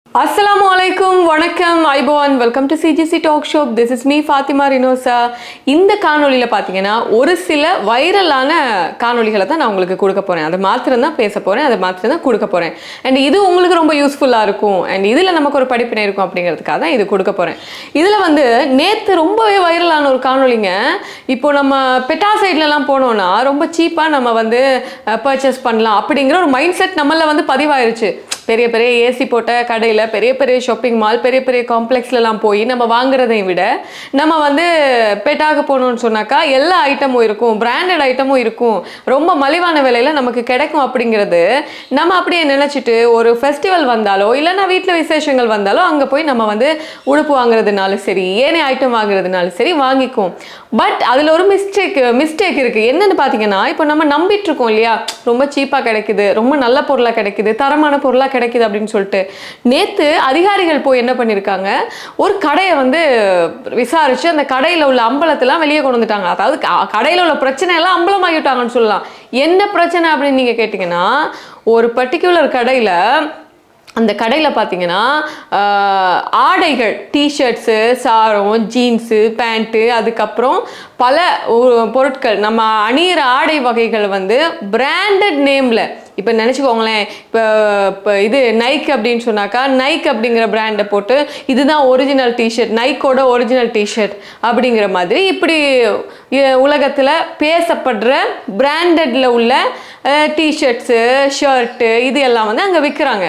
அஸ்ஸலாமு அலைக்கும் வணக்கம் iPhone welcome to CGC talk shop this is me Fathima Rinosa இந்த காணொளியில் பார்த்தீங்கன்னா ஒரு சில வைரலான காணொளிகளை தான் நான் உங்களுக்கு கொடுக்க போகிறேன் அதை மாத்திரம் தான் பேச போகிறேன் அதை மாத்திரம் தான் கொடுக்க போகிறேன் அண்ட் இது உங்களுக்கு ரொம்ப யூஸ்ஃபுல்லாக இருக்கும் அண்ட் இதில் நமக்கு ஒரு படிப்பினை இருக்கும் அப்படிங்கிறதுக்காக தான் இது கொடுக்க போகிறேன் இதில் வந்து நேற்று ரொம்பவே வைரலான ஒரு காணொளிங்க இப்போ நம்ம பெட்டா சைட்லலாம் போனோம்னா ரொம்ப சீப்பாக நம்ம வந்து பர்ச்சேஸ் பண்ணலாம் அப்படிங்கிற ஒரு மைண்ட் செட் நம்மள வந்து பதிவாயிருச்சு பெரிய பெரிய ஏசி போட்ட கடையில் பெரிய பெரிய ஷாப்பிங் மால் பெரிய பெரிய காம்ப்ளெக்ஸ்லலாம் போய் நம்ம வாங்குறதை விட நம்ம வந்து பெட்டாக போகணும்னு சொன்னாக்கா எல்லா ஐட்டமும் இருக்கும் பிராண்டட் ஐட்டமும் இருக்கும் ரொம்ப மலிவான விலையில் நமக்கு கிடைக்கும் அப்படிங்கிறது நம்ம அப்படியே நினச்சிட்டு ஒரு ஃபெஸ்டிவல் வந்தாலோ இல்லைன்னா வீட்டில் விசேஷங்கள் வந்தாலோ அங்கே போய் நம்ம வந்து உடுப்பு வாங்குறதுனாலும் சரி ஏனே ஐட்டம் வாங்குறதுனாலும் சரி வாங்கிக்கும் பட் அதில் ஒரு மிஸ்டேக் மிஸ்டேக் இருக்குது என்னன்னு பார்த்தீங்கன்னா இப்போ நம்ம நம்பிட்டு இருக்கோம் இல்லையா ரொம்ப சீப்பாக கிடைக்குது ரொம்ப நல்ல பொருளாக கிடைக்குது தரமான பொருளாக கிடைக்குது அப்படின்னு சொல்லிட்டு நேற்று அதிகாரிகள் போய் என்ன பண்ணியிருக்காங்க ஒரு கடையை வந்து விசாரிச்சு அந்த கடையில் உள்ள அம்பலத்தெல்லாம் வெளியே கொண்டு வந்துட்டாங்க அதாவது க- கடையில் உள்ள பிரச்சனை எல்லாம் அம்பலமாகிட்டாங்கன்னு சொல்லலாம் என்ன பிரச்சனை அப்படின்னு நீங்கள் கேட்டிங்கன்னா ஒரு பர்டிகுலர் கடையில் அந்த கடையில் பார்த்தீங்கன்னா ஆஹ், ஆடைகள் டிஷர்ட்ஸு சாரம் ஜீன்ஸு பேண்ட்டு அதுக்கப்புறம் பல உ- பொருட்கள் நம்ம அணியிற ஆடை வகைகள் வந்து பிராண்டட் நேமில் இப்போ நினச்சிக்கோங்களேன் இப்போ இப்போ இது நைக் அப்படின்னு சொன்னாக்கா நைக் அப்படிங்கிற பிராண்டை போட்டு இதுதான் ஒரிஜினல் டிஷர்ட் நைக்கோட ஒரிஜினல் டிஷர்ட் அப்படிங்கிற மாதிரி இப்படி உலகத்தில் பேசப்படுற பிராண்டடில் உள்ள டிஷர்ட்ஸு ஷர்ட்டு இது எல்லாம் வந்து அங்கே விற்கிறாங்க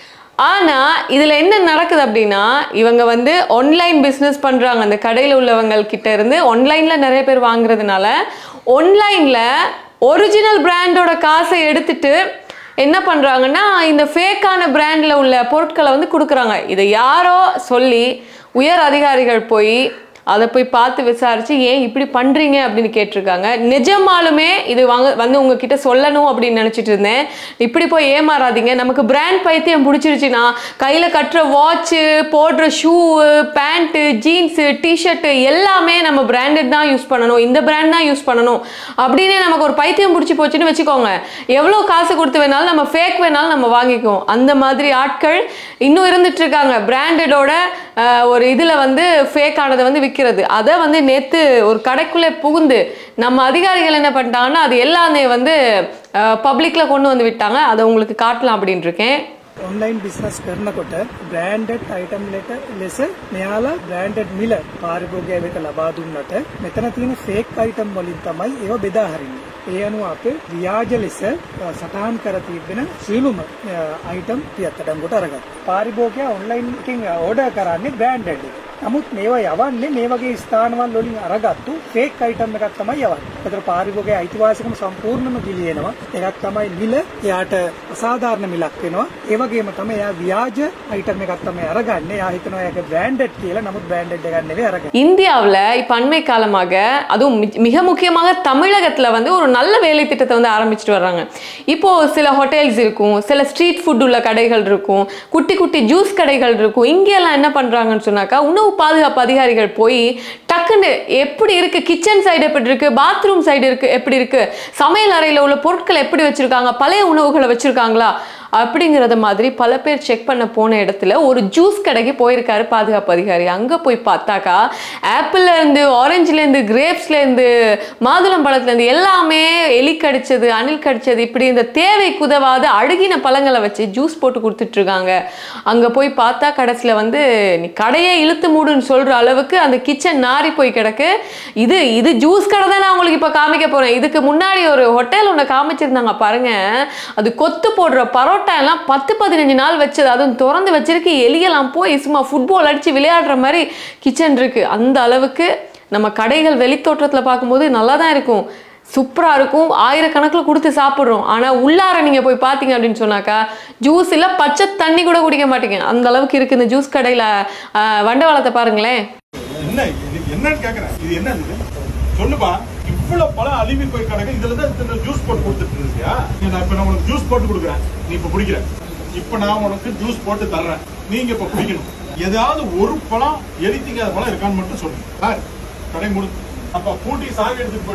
ஆனால் இதில் என்ன நடக்குது அப்படின்னா இவங்க வந்து ஆன்லைன் பிஸ்னஸ் பண்ணுறாங்க அந்த கடையில் உள்ளவங்க கிட்ட இருந்து ஆன்லைனில் நிறைய பேர் வாங்குறதுனால ஆன்லைனில் ஒரிஜினல் பிராண்டோட காசை எடுத்துட்டு என்ன பண்ணுறாங்கன்னா இந்த ஃபேக்கான பிராண்டில் உள்ள பொருட்களை வந்து கொடுக்குறாங்க இதை யாரோ சொல்லி உயர் அதிகாரிகள் போய் அதை போய் பார்த்து விசாரிச்சு ஏன் இப்படி பண்றீங்க அப்படின்னு கேட்டிருக்காங்க நிஜமாலுமே இது வாங்க வந்து உங்ககிட்ட சொல்லணும் அப்படின்னு நினைச்சிட்டு இருந்தேன் இப்படி போய் ஏமாறாதீங்க நமக்கு பிராண்ட் பைத்தியம் பிடிச்சிருச்சுன்னா கையில கட்டுற வாட்சு போடுற ஷூ பேண்ட்டு ஜீன்ஸு டிஷர்ட்டு எல்லாமே நம்ம பிராண்டட் தான் யூஸ் பண்ணணும் இந்த பிராண்ட் தான் யூஸ் பண்ணணும் அப்படின்னு நமக்கு ஒரு பைத்தியம் பிடிச்சி போச்சுன்னு வச்சுக்கோங்க எவ்வளோ காசு கொடுத்து வேணாலும் நம்ம ஃபேக் வேணாலும் நம்ம வாங்கிக்குவோம் அந்த மாதிரி ஆட்கள் இன்னும் இருந்துட்டு இருக்காங்க பிராண்டடோட ஒரு இதில் வந்து ஃபேக் ஆனதை வந்து விற்கிறது அதை வந்து நேற்று ஒரு கடைக்குள்ளே புகுந்து நம்ம அதிகாரிகள் என்ன பண்ணிட்டாங்கன்னா அது எல்லாமே வந்து பப்ளிக்கில் கொண்டு வந்து விட்டாங்க அதை உங்களுக்கு காட்டலாம் அப்படின்னு இருக்கேன் ඔන්ලයින් බිස්නස් කරනකොට බ්‍රෑන්ඩඩ් අයිටම් ලෙට ලෙස මෙයාලා බ්‍රෑන්ඩඩ් මිල පාරිභෝගය වෙත ලබා දුන්නට මෙතන තියෙන ෆේක් අයිටම් වලින් තමයි ඒව බෙදා හරින්නේ. ඒ අනුව අපේ ව්‍යාජ ලෙස අ, සටහන් කර තිබෙන සියලුම අයිටම් පියත්තඩංගොට අරගත්තා. පාරිභෝගය ඔන්ලයින් එකෙන් ඕඩර් කරන්නේ බ්‍රෑන්ඩඩ් එක. නමුත් මේවා යවන්නේ මේ වගේ ස්ථානවල වලින් අරගත්තු ෆේක් අයිටම් එකක් තමයි යවන්නේ. ඒතර පාරිභෝගයේ අයිතිවාසිකම සම්පූර්ණයෙන්ම ගිලිනවා. එකක් තමයි මිල එයාට අසාධාරණ මිලක් වෙනවා. ඒ වගේම තමයි එයා ව්‍යාජ අයිටම් එකක් තමයි අරගන්නේ. එයා හිතනවා ඒක බ්‍රෑන්ඩඩ් කියලා. නමුත් බ්‍රෑන්ඩඩ් එකක් නෙවෙයි අරගන්නේ. இந்தியாவில் இப்போ அண்மை காலமாக அதுவும் மி- மிக முக்கியமாக தமிழகத்தில் வந்து ஒரு நல்ல வேலை திட்டத்தை வந்து ஆரம்பிச்சிட்டு வர்றாங்க இப்போ சில ஹோட்டல்ஸ் இருக்கும் சில ஸ்ட்ரீட் ஃபுட் உள்ள கடைகள் இருக்கும் குட்டி குட்டி ஜூஸ் கடைகள் இருக்கும் இங்கெல்லாம் என்ன பண்ணுறாங்கன்னு சொன்னாக்கா உணவு பாதுகாப்பு அதிகாரிகள் போய் டக்குன்னு எப்படி இருக்கு கிச்சன் சைடு எப்படி இருக்கு பாத்ரூம் சைடு இருக்கு எப்படி இருக்கு சமையல் அறையில் உள்ள பொருட்களை எப்படி வச்சிருக்காங்க பழைய உணவுகளை வச்சிருக்காங்களா அப்படிங்கிறத மாதிரி பல பேர் செக் பண்ண போன இடத்துல ஒரு ஜூஸ் கடைக்கு போயிருக்காரு பாதுகாப்பு அதிகாரி அங்கே போய் பார்த்தாக்கா ஆப்பிள்ல இருந்து ஆரஞ்சுல இருந்து கிரேப்ஸ்ல இருந்து மாதுளம் பழத்துல இருந்து எல்லாமே எலி கடிச்சது அணில் கடிச்சது இப்படி இந்த தேவை குதவாத அழுகின பழங்களை வச்சு ஜூஸ் போட்டு கொடுத்துட்டு இருக்காங்க அங்கே போய் பார்த்தா கடைசியில் வந்து நீ கடையே இழுத்து மூடுன்னு சொல்ற அளவுக்கு அந்த கிச்சன் நாறி போய் கிடக்கு இது இது ஜூஸ் கடை தான் நான் உங்களுக்கு இப்போ காமிக்க போறேன் இதுக்கு முன்னாடி ஒரு ஹோட்டல் ஒன்று காமிச்சிருந்தாங்க பாருங்க அது கொத்து போடுற பரோட்டா எல்லாம் பத்து பதினஞ்சு நாள் வச்சது அதுவும் திறந்து வச்சிருக்கு எலியெல்லாம் போய் சும்மா ஃபுட்பால் அடிச்சு விளையாடுற மாதிரி கிச்சன் இருக்கு அந்த அளவுக்கு நம்ம கடைகள் வெளித்தோற்றத்தில் பார்க்கும்போது நல்லா தான் இருக்கும் சூப்பராக இருக்கும் ஆயிரக்கணக்கில் கொடுத்து சாப்பிட்றோம் ஆனால் உள்ளார நீங்கள் போய் பார்த்தீங்க அப்படின்னு சொன்னாக்கா ஜூஸ் இல்லை பச்சை தண்ணி கூட குடிக்க மாட்டீங்க அந்த அளவுக்கு இருக்குது இந்த ஜூஸ் கடையில் வண்டவாளத்தை பாருங்களேன் என்ன இது என்னன்னு கேக்குறேன் இது என்ன இது சொல்லுப்பா இவ்வளவு பழம் அழுவி போய் கிடக்கு இதுல தான் இந்த ஜூஸ் போட்டு கொடுத்துட்டு இருந்தியா நீ நான் இப்ப நான் உனக்கு ஜூஸ் போட்டு கொடுக்குறேன் நீ இப்ப குடிக்கிற இப்ப நான் உனக்கு ஜூஸ் போட்டு தர்றேன் நீங்க இப்ப குடிக்கணும் ஏதாவது ஒரு பழம் எரித்திங்காத பழம் இருக்கான்னு மட்டும் சொல்லுங்க சார் கடை முடி அப்ப பூட்டி சாவி எடுத்துட்டு போயிடுவேன்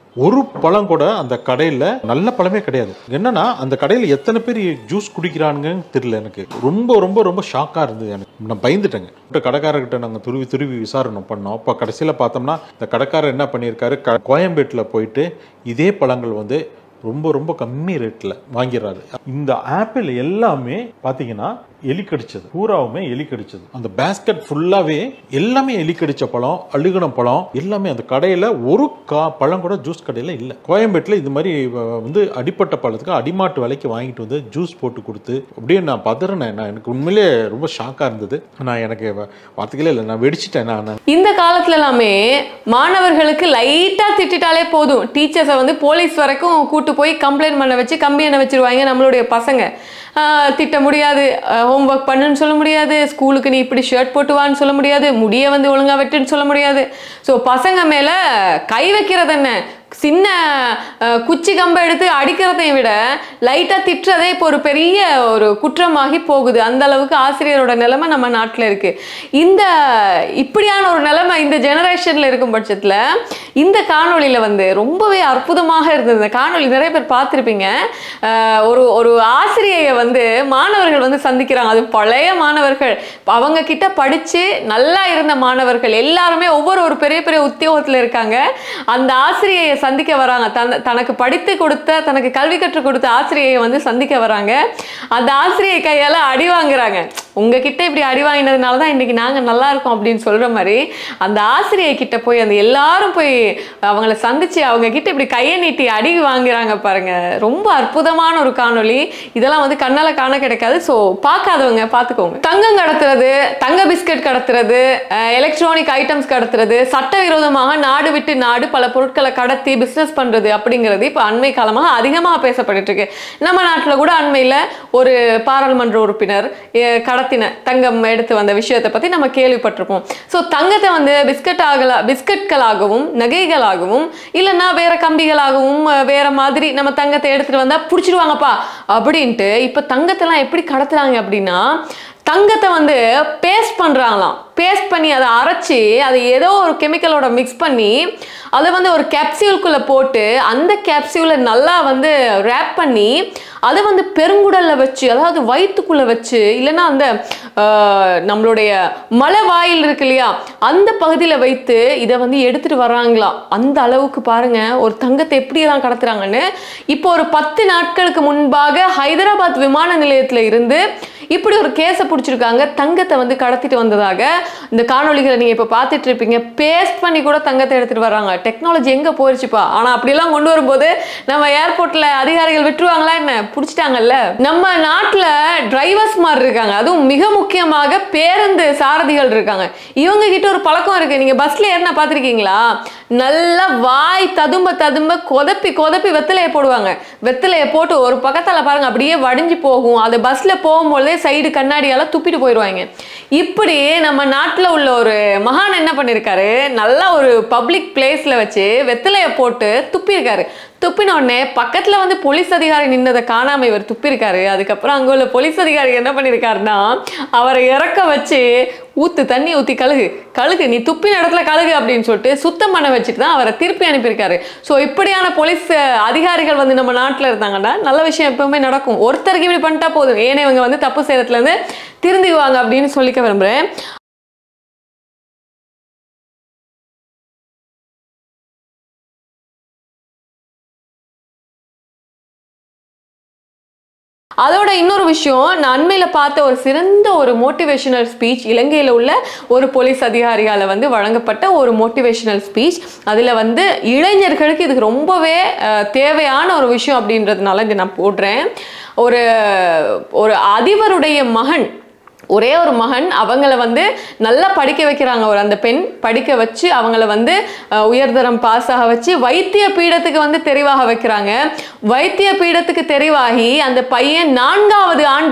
ஒரு பழம் கூட அந்த கடையில் நல்ல பழமே கிடையாது என்னன்னா அந்த கடையில் எத்தனை பேர் ஜூஸ் குடிக்கிறானுங்கன்னு தெரியல எனக்கு ரொம்ப ரொம்ப ரொம்ப ஷாக்காக இருந்தது எனக்கு நான் பயந்துட்டேங்க இப்ப கடைக்காரர்கிட்ட நாங்கள் துருவி துருவி விசாரணை பண்ணோம் இப்போ கடைசியில் பார்த்தோம்னா இந்த கடைக்காரர் என்ன பண்ணியிருக்காரு க கோயம்பேட்டில் போயிட்டு இதே பழங்கள் வந்து ரொம்ப ரொம்ப கம்மி ரேட்டில் வாங்கிடுறாரு இந்த ஆப்பிள் எல்லாமே பார்த்தீங்கன்னா எலி கடிச்சது பூராவுமே எலி கடிச்சது அந்த பேஸ்கெட் ஃபுல்லாவே எல்லாமே எலி கடிச்ச பழம் அழுகுன பழம் எல்லாமே அந்த கடையில் ஒரு கா பழம் கூட ஜூஸ் கடையில் இல்லை கோயம்பேட்டில் இது மாதிரி அஹ், வந்து அடிப்பட்ட பழத்துக்கு அடிமாட்டு விலைக்கு வாங்கிட்டு வந்து ஜூஸ் போட்டு கொடுத்து அப்படியே நான் பதறினேன் நான் எனக்கு உண்மையிலே ரொம்ப ஷாக்காக இருந்தது நான் எனக்கு வார்த்தைகளே இல்லை நான் வெடிச்சிட்டேன் நான் இந்த காலத்துல எல்லாமே மாணவர்களுக்கு லைட்டா திட்டிட்டாலே போதும் டீச்சர்ஸை வந்து போலீஸ் வரைக்கும் கூட்டு போய் கம்ப்ளைண்ட் பண்ண வச்சு கம்பி என்ன வச்சிருவாங்க நம்மளுடைய பசங்க ஆஹ் திட்ட முடியாது ஹோம்ஒர்க் பண்ணுன்னு சொல்ல முடியாது ஸ்கூலுக்கு நீ இப்படி ஷர்ட் போட்டு வான்னு சொல்ல முடியாது முடிய வந்து ஒழுங்கா வெட்டுன்னு சொல்ல முடியாது ஸோ பசங்க மேல கை வைக்கிறது என்ன சின்ன அஹ், குச்சி கம்பை எடுத்து அடிக்கிறதை விட லைட்டா திட்டுறதே இப்போ ஒரு பெரிய ஒரு குற்றமாகி போகுது அந்த அளவுக்கு ஆசிரியரோட நிலைமை நம்ம நாட்டில் இருக்கு இந்த இப்படியான ஒரு நிலைமை இந்த ஜெனரேஷன்ல இருக்கும் பட்சத்துல இந்த காணொளியில வந்து ரொம்பவே அற்புதமாக இருந்தது இந்த காணொளி நிறைய பேர் பார்த்துருப்பீங்க அஹ், ஒரு ஒரு ஆசிரியையை வந்து மாணவர்கள் வந்து சந்திக்கிறாங்க அது பழைய மாணவர்கள் அவங்க கிட்ட படிச்சு நல்லா இருந்த மாணவர்கள் எல்லாருமே ஒவ்வொரு ஒரு பெரிய பெரிய உத்தியோகத்துல இருக்காங்க அந்த ஆசிரியையை சந்திக்க வராங்க தன் தனக்கு படித்து கொடுத்த தனக்கு கல்வி கற்றுக் கொடுத்த ஆசிரியையை வந்து சந்திக்க வராங்க அந்த ஆசிரியை கையால அடி வாங்குறாங்க உங்ககிட்ட இப்படி அடி வாங்கினதுனால தான் இன்னைக்கு நாங்க நல்லா இருக்கோம் அப்படின்னு சொல்ற மாதிரி அந்த ஆசிரியை கிட்ட போய் அந்த எல்லாரும் போய் அவங்கள சந்திச்சு அவங்க கிட்ட இப்படி கையை நீட்டி அடி வாங்குறாங்க பாருங்க ரொம்ப அற்புதமான ஒரு காணொளி இதெல்லாம் வந்து கண்ணால காண கிடைக்காது ஸோ பார்க்காதவங்க பார்த்துக்கோங்க தங்கம் கடத்துறது தங்க பிஸ்கட் கடத்துறது எலக்ட்ரானிக் ஐட்டம்ஸ் கடத்துறது சட்டவிரோதமாக நாடு விட்டு நாடு பல பொருட்களை கடத்தி பிஸ்னஸ் பண்றது அப்படிங்கிறது இப்போ அண்மை காலமாக அதிகமாக பேசப்பட்டு இருக்கு நம்ம நாட்டில் கூட அண்மையில் ஒரு பாராளுமன்ற உறுப்பினர் அஹ், கடத்தின தங்கம் எடுத்து வந்த விஷயத்தை பற்றி நம்ம கேள்விப்பட்டிருப்போம் ஸோ தங்கத்தை வந்து பிஸ்கட் ஆகலா பிஸ்கட்களாகவும் நகைகளாகவும் இல்லைன்னா வேற கம்பிகளாகவும் அஹ், வேற மாதிரி நம்ம தங்கத்தை எடுத்துட்டு வந்தா பிடிச்சிடுவாங்கப்பா அப்படின்ட்டு இப்போ தங்கத்தெல்லாம் எப்படி கடத்துறாங்க அப்படின்னா தங்கத்தை வந்து பேஸ்ட் பண்றாங்களாம் பேஸ்ட் பண்ணி அதை அரைச்சி அதை ஏதோ ஒரு கெமிக்கலோட மிக்ஸ் பண்ணி அதை வந்து ஒரு கேப்சியூல்குள்ள போட்டு அந்த கேப்சியூலை நல்லா வந்து ரேப் பண்ணி அதை வந்து பெருங்குடல்ல வச்சு அதாவது வயிற்றுக்குள்ள வச்சு இல்லைன்னா அந்த ஆஹ், நம்மளுடைய மலை வாயில் இருக்கு இல்லையா அந்த பகுதியில் வைத்து இதை வந்து எடுத்துட்டு வர்றாங்களாம் அந்த அளவுக்கு பாருங்க ஒரு தங்கத்தை எப்படியெல்லாம் கடத்துறாங்கன்னு இப்போ ஒரு பத்து நாட்களுக்கு முன்பாக ஹைதராபாத் விமான நிலையத்தில் இருந்து இப்படி ஒரு கேஸை பிடிச்சிருக்காங்க தங்கத்தை வந்து கடத்திட்டு வந்ததாக இந்த காணொளிகளை நீங்க இப்ப பார்த்துட்டு இருப்பீங்க பேஸ்ட் பண்ணி கூட தங்கத்தை எடுத்துட்டு வர்றாங்க டெக்னாலஜி எங்க போயிருச்சுப்பா ஆனா அப்படிலாம் கொண்டு வரும்போது நம்ம ஏர்போர்ட்ல அதிகாரிகள் விட்டுருவாங்களா என்ன பிடிச்சிட்டாங்கல்ல நம்ம நாட்டுல டிரைவர்ஸ் மாதிரி இருக்காங்க அதுவும் மிக முக்கியமாக பேருந்து சாரதிகள் இருக்காங்க இவங்க கிட்ட ஒரு பழக்கம் இருக்கு நீங்க பஸ்ல ஏறினா பார்த்திருக்கீங்களா நல்லா வாய் ததும்ப ததும்ப கொதப்பி கொதப்பி வெத்தலையை போடுவாங்க வெத்தலையை போட்டு ஒரு பக்கத்துல பாருங்க அப்படியே வடிஞ்சு போகும் அது பஸ்ல போகும்போதே சைடு கண்ணாடியால துப்பிட்டு போயிடுவாங்க இப்படி நம்ம நாட்டில் உள்ள ஒரு மகான் என்ன பண்ணியிருக்காரு நல்லா ஒரு பப்ளிக் பிளேஸ்ல வச்சு வெத்தலையை போட்டு துப்பியிருக்காரு துப்பின உடனே பக்கத்துல வந்து போலீஸ் அதிகாரி நின்னதை காணாம இவர் துப்பியிருக்காரு அதுக்கப்புறம் அங்க உள்ள போலீஸ் அதிகாரி என்ன பண்ணியிருக்காருன்னா அவரை இறக்க வச்சு ஊத்து தண்ணி ஊத்தி கழுகு கழுகு நீ துப்பின இடத்துல கழுகு அப்படின்னு சொல்லிட்டு சுத்தம் பண்ண வச்சுட்டு தான் அவரை திருப்பி அனுப்பியிருக்காரு ஸோ இப்படியான போலீஸ் அஹ், அதிகாரிகள் வந்து நம்ம நாட்டில் இருந்தாங்கன்னா நல்ல விஷயம் எப்பவுமே நடக்கும் ஒருத்தருக்கு இப்படி பண்ணிட்டா போதும் ஏன்னா இவங்க வந்து தப்பு செய்யறதுல இருந்து திருந்திக்குவாங்க அப்படின்னு சொல்லிக்க விரும்புறேன் அதோட இன்னொரு விஷயம் நான் அண்மையில் பார்த்த ஒரு சிறந்த ஒரு மோட்டிவேஷனல் ஸ்பீச் இலங்கையில் உள்ள ஒரு போலீஸ் அதிகாரியால் வந்து வழங்கப்பட்ட ஒரு மோட்டிவேஷனல் ஸ்பீச் அதில் வந்து இளைஞர்களுக்கு இதுக்கு ரொம்பவே அஹ், தேவையான ஒரு விஷயம் அப்படின்றதுனால இதை நான் போடுறேன் ஒரு ஒரு அதிபருடைய மகன் ஒரே ஒரு மகன் அவங்கள வந்து நல்லா படிக்க வைக்கிறாங்க ஒரு அந்த பெண் படிக்க வச்சு அவங்கள வந்து அஹ், உயர்தரம் பாஸ் ஆக வச்சு வைத்திய பீடத்துக்கு வந்து தெரிவாக வைக்கிறாங்க வைத்திய பீடத்துக்கு தெரிவாகி அந்த பையன் நான்காவது ஆண்டு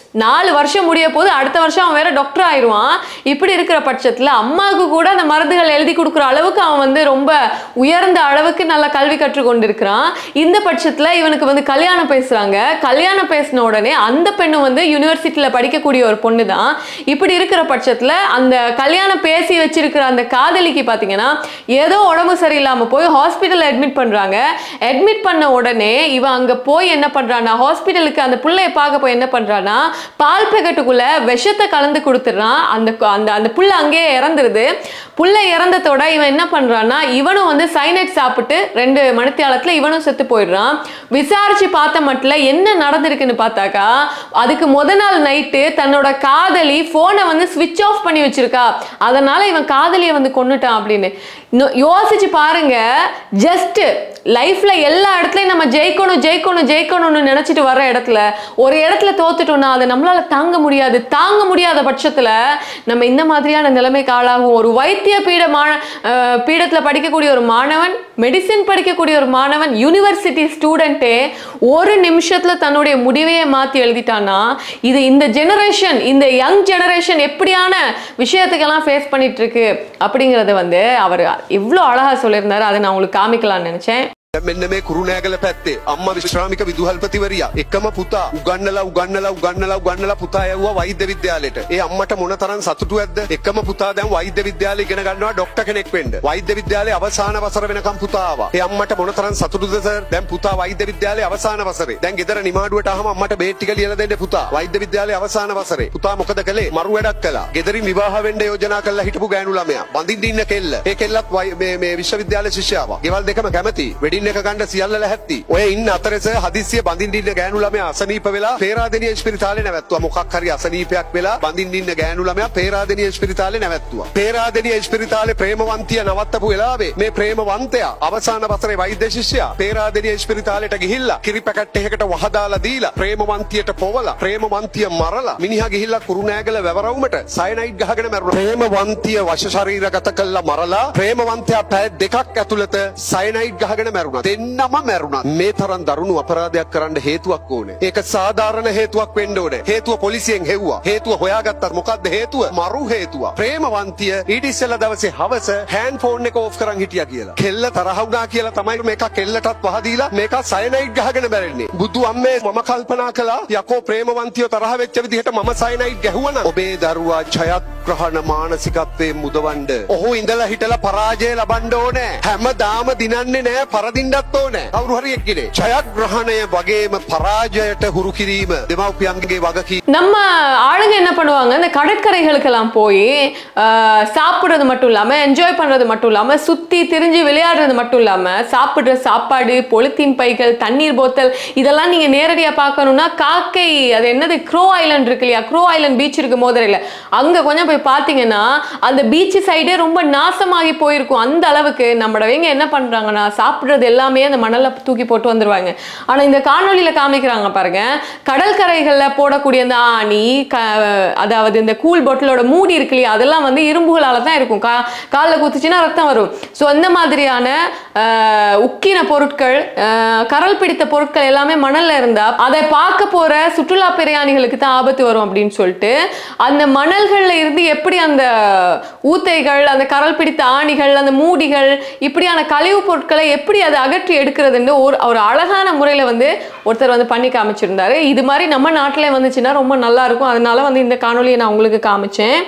நாலு வருஷம் முடிய போது அடுத்த வருஷம் அவன் வேற டாக்டர் ஆயிடுவான் இப்படி இருக்கிற பட்சத்துல அம்மாவுக்கு கூட அந்த மருந்துகள் எழுதி கொடுக்குற அளவுக்கு அவன் வந்து ரொம்ப உயர்ந்த அளவுக்கு நல்ல கல்வி கற்றுக் கொண்டிருக்கிறான் இந்த பட்சத்துல இவனுக்கு வந்து கல்யாணம் பேசுறாங்க கல்யாணம் பேசின உடனே அந்த பெண்ணு வந்து யூனிவர்சிட்டியில படிக்கக்கூடிய ஒரு பொண்ணு தான் இப்படி இருக்கிற பட்சத்துல அந்த கல்யாணம் பேசி வச்சிருக்கிற அந்த காதலிக்கு பாத்தீங்கன்னா ஏதோ உடம்பு சரியில்லாம போய் ஹாஸ்பிட்டல் அட்மிட் பண்றாங்க அட்மிட் பண்ண உடனே இவன் அங்க போய் என்ன பண்றானா ஹாஸ்பிட்டலுக்கு அந்த புள்ளைய பார்க்க போய் என்ன பண்றானா பால் பேக்கெட்டுக்குள்ள விஷத்தை கலந்து கொடுத்துட்றான் அந்த அந்த அந்த புள்ள அங்கேயே இறந்துருது புள்ள இறந்ததோட இவன் என்ன பண்றான்னா இவனும் வந்து சைனைட் சாப்பிட்டு ரெண்டு மணித்தியாலத்துல இவனும் செத்து போயிடுறான் விசாரிச்சு பார்த்த மட்டும் என்ன நடந்திருக்குன்னு பார்த்தாக்கா அதுக்கு முத நாள் நைட்டு தன்னோட காதலி போனை வந்து ஸ்விட்ச் ஆஃப் பண்ணி வச்சிருக்கா அதனால இவன் காதலியை வந்து கொன்னுட்டான் அப்படின்னு இன்னும் யோசிச்சு பாருங்க ஜஸ்ட் லைஃப்ல எல்லா இடத்துலயும் நம்ம ஜெயிக்கணும் ஜெயிக்கணும் ஜெயிக்கணும்னு நினைச்சிட்டு வர்ற இடத்துல ஒரு இடத்துல தோத்துட்டோம்னா அதை நம்மளால தாங்க முடியாது தாங்க முடியாத பட்சத்துல நம்ம இந்த மாதிரியான நிலைமைக்கு ஆளாகும் ஒரு வைத்திய பீட மான அஹ், பீடத்துல படிக்கக்கூடிய ஒரு மாணவன் மெடிசின் படிக்கக்கூடிய ஒரு மாணவன் யூனிவர்சிட்டி ஸ்டூடெண்ட்டே ஒரு நிமிஷத்துல தன்னுடைய முடிவையே மாத்தி எழுதிட்டான்னா இது இந்த ஜெனரேஷன் இந்த யங் ஜெனரேஷன் எப்படியான விஷயத்துக்கெல்லாம் ஃபேஸ் பண்ணிட்டு இருக்கு அப்படிங்கறத வந்து அவர் இவ்வளோ அழகா சொல்லியிருந்தாரு அதை நான் உங்களுக்கு காமிக்கலாம்னு நினைச்சேன் දැන් මෙන්න මේ කුරුණෑගල පැත්තේ අම්මා විශ්‍රාමික විදුහල්පතිවරියා එකම පුතා උගන්නලා උගන්නලා උගන්නලා උගන්නලා පුතා යවුවා වෛද්‍ය විද්‍යාලයට. ඒ අම්මට මොන තරම් සතුටුවක්ද? එකම පුතා දැන් වෛද්‍ය විද්‍යාලේ ඉගෙන ගන්නවා ડોක්ටර් කෙනෙක් වෙන්න. වෛද්‍ය විද්‍යාලේ අවසාන වසර වෙනකම් පුතා ආවා. ඒ අම්මට මොන තරම් සතුටුද සර්? දැන් පුතා වෛද්‍ය විද්‍යාලේ අවසාන වසරේ. දැන් ගෙදර නිමාඩුවට ආවම අම්මට බේත් ටික ලියලා දෙන්න පුතා. වෛද්‍ය විද්‍යාලේ අවසාන වසරේ. පුතා මොකද කළේ? මරු වැඩක් කළා. ගෙදරින් විවාහ වෙන්න යෝජනා කළා හිටපු ගෑනු ළමයා. බඳින්න ඉන්න කෙල්ල. ඒ කෙල්ලත් වයි- මේ මේ විශ්වවිද්‍යාල ශිෂ්‍යාවක්. ගෙවල් දෙකම කැමති. වෙඩින් එක ගන්න සියල්ල ලැහැත්ති. ඔය ඉන්න අතරේ සර් හදිස්සිය බඳින්න ඉන්න ගෑනු ළමයා අසනීප වෙලා පේරාදෙනිය ස්පිරිතාලේ නැවැත්තුවා. මොකක් හරි අසනීපයක් වෙලා බඳින්න ඉන්න ගෑනු ළමයා පේරාදෙනිය ස්පිරිතාලේ නැවැත්තුවා. පේරාදෙනිය ස්පිරිතාලේ ප්‍රේමවන්තිය නවත්තපු වෙලාවේ මේ ප්‍රේමවන්තයා අවසාන වසරේ වෛද්‍ය ශිෂ්‍යයා පේරාදෙනිය ස්පිරිතාලෙට ගිහිල්ලා කිරි පැකට් එකකට වහදාලා දීලා ප්‍රේමවන්තියට පොවලා ප්‍රේමවන්තිය මරලා මිනිහා ගිහිල්ලා කුරුණෑගල වැවරවුමට සයනයිට් ගහගෙන මැරුණා. ප්‍රේමවන්තිය වශ ශරීරගත කළා මරලා ප්‍රේමවන්තයා පැය දෙකක් ඇතුළත සයනයිට් ගහගෙන මැරුණා. දෙන්නම මැරුණා. මේ තරම් දරුණු අපරාධයක් කරන්න හේතුවක් ඕනේ. ඒක සාධාරණ හේතුවක් වෙන්න ඕනේ. හේතුව පොලිසියෙන් හෙව්වා. හේතුව හොයාගත්තා. මොකද්ද හේතුව? මරු හේතුව. ප්‍රේමවන්තිය ඊට ඉස්සෙල්ලා දවසේ හවස හෑන්ඩ් ෆෝන් එක ඕෆ් කරන් හිටියා කියලා. කෙල්ල තරහ වුණා කියලා තමයි මේක කෙල්ලටත් වහදීලා මේක සයනයිට් ගහගෙන බැරෙන්නේ. බුදු අම්මේ මම කල්පනා කළා යකෝ ප්‍රේමවන්තිය තරහ වෙච්ච විදිහට මම සයනයිට් ගැහුවනම් ඔබේ දරුවා ජයග්‍රහණ මානසිකත්වයෙන් මුදවන්න. ඔහු ඉඳලා හිටලා පරාජය ලබන්න ඕනේ. හැමදාම දිනන්නේ නෑ පරදින්නත් ඕනේ. කවුරු හරි එක්කිනේ. ජයග්‍රහණය වගේම පරාජයට හුරු කිරීම දෙමව්පියන්ගේ වගකීම. நம்ம ஆளுங்க என்ன பண்ணுவாங்க இந்த கடற்கரைகளுக்கெல்லாம் போய் ஆஹ், சாப்பிடுறது மட்டும் இல்லாம என்ஜாய் பண்றது மட்டும் இல்லாம சுத்தி திரிஞ்சு விளையாடுறது மட்டும் இல்லாம சாப்பிடுற சாப்பாடு பொலித்தீன் பைகள் தண்ணீர் போத்தல் இதெல்லாம் நீங்க நேரடியா பார்க்கணும்னா காக்கை அது என்னது க்ரோ ஐலண்ட் இருக்கு இல்லையா க்ரோ ஐலண்ட் பீச் இருக்கு மோதரையில் அங்க கொஞ்சம் போய் பார்த்தீங்கன்னா அந்த பீச் சைடே ரொம்ப நாசமாகி போயிருக்கும் அந்த அளவுக்கு நம்மளவங்க என்ன பண்றாங்கன்னா சாப்பிடுறது எல்லாமே அந்த மணல்ல தூக்கி போட்டு வந்துருவாங்க ஆனா இந்த காணொளியில காமிக்கிறாங்க பாருங்க கடற்கரைகள்ல போடக்கூடிய அந்த ஆணி க அதாவது இந்த கூல் பாட்டிலோட மூடி இருக்கு இல்லையா அதெல்லாம் வந்து இரும்புகளால தான் இருக்கும் கா காலில் குத்துச்சுன்னா ரத்தம் வரும் ஸோ அந்த மாதிரியான ஆஹ், உக்கின பொருட்கள் ஆஹ், கரல் பிடித்த பொருட்கள் எல்லாமே மணல்ல இருந்தா அதை பார்க்க போற சுற்றுலா பிரயாணிகளுக்கு தான் ஆபத்து வரும் அப்படின்னு சொல்லிட்டு அந்த மணல்கள்ல இருந்து எப்படி அந்த ஊத்தைகள் அந்த கரல் பிடித்த ஆணிகள் அந்த மூடிகள் இப்படியான கழிவு பொருட்களை எப்படி அதை அகற்றி எடுக்கிறதுன்னு ஒரு ஒரு அழகான முறையில வந்து ஒருத்தர் வந்து பண்ணி காமிச்சிருந்தாரு இது மாதிரி நம்ம நாட்டில் வந்துச்சுன்னா ரொம்ப நல்லா இருக்கும் அதனால வந்து இந்த காணொலியை நான் உங்களுக்கு காமிச்சேன்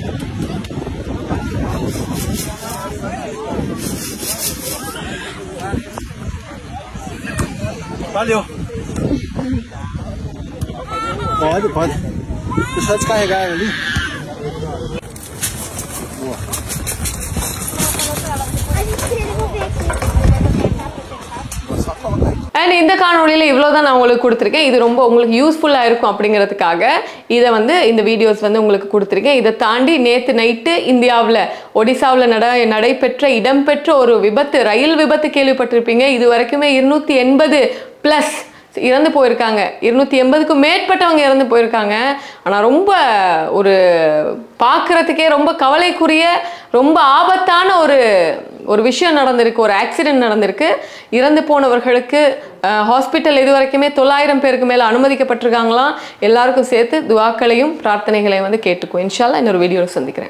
Valeu. Pode, pode. Deixa eu descarregar ali. And இந்த காணொலியில் இவ்வளோ தான் நான் உங்களுக்கு கொடுத்துருக்கேன் இது ரொம்ப உங்களுக்கு யூஸ்ஃபுல்லாக இருக்கும் அப்படிங்கிறதுக்காக இதை வந்து இந்த வீடியோஸ் வந்து உங்களுக்கு கொடுத்துருக்கேன் இதை தாண்டி நேற்று நைட்டு இந்தியாவில் ஒடிசாவில் நட நடைபெற்ற இடம்பெற்ற ஒரு விபத்து ரயில் விபத்து கேள்விப்பட்டிருப்பீங்க இது வரைக்குமே இருநூத்தி எண்பது ப்ளஸ் இறந்து போயிருக்காங்க இருநூத்தி எண்பதுக்கும் மேற்பட்டவங்க இறந்து போயிருக்காங்க ஆனால் ரொம்ப ஒரு பார்க்குறதுக்கே ரொம்ப கவலைக்குரிய ரொம்ப ஆபத்தான ஒரு ஒரு விஷயம் நடந்திருக்கு ஒரு ஆக்சிடென்ட் நடந்திருக்கு இறந்து போனவர்களுக்கு ஹாஸ்பிட்டல் இது வரைக்குமே தொள்ளாயிரம் பேருக்கு மேலே அனுமதிக்கப்பட்டிருக்காங்களாம் எல்லாருக்கும் சேர்த்து துவாக்களையும் பிரார்த்தனைகளையும் வந்து கேட்டுக்குவோம் இன்ஷால்லா இன்னொரு வீடியோவில் சந்திக்கிறேன்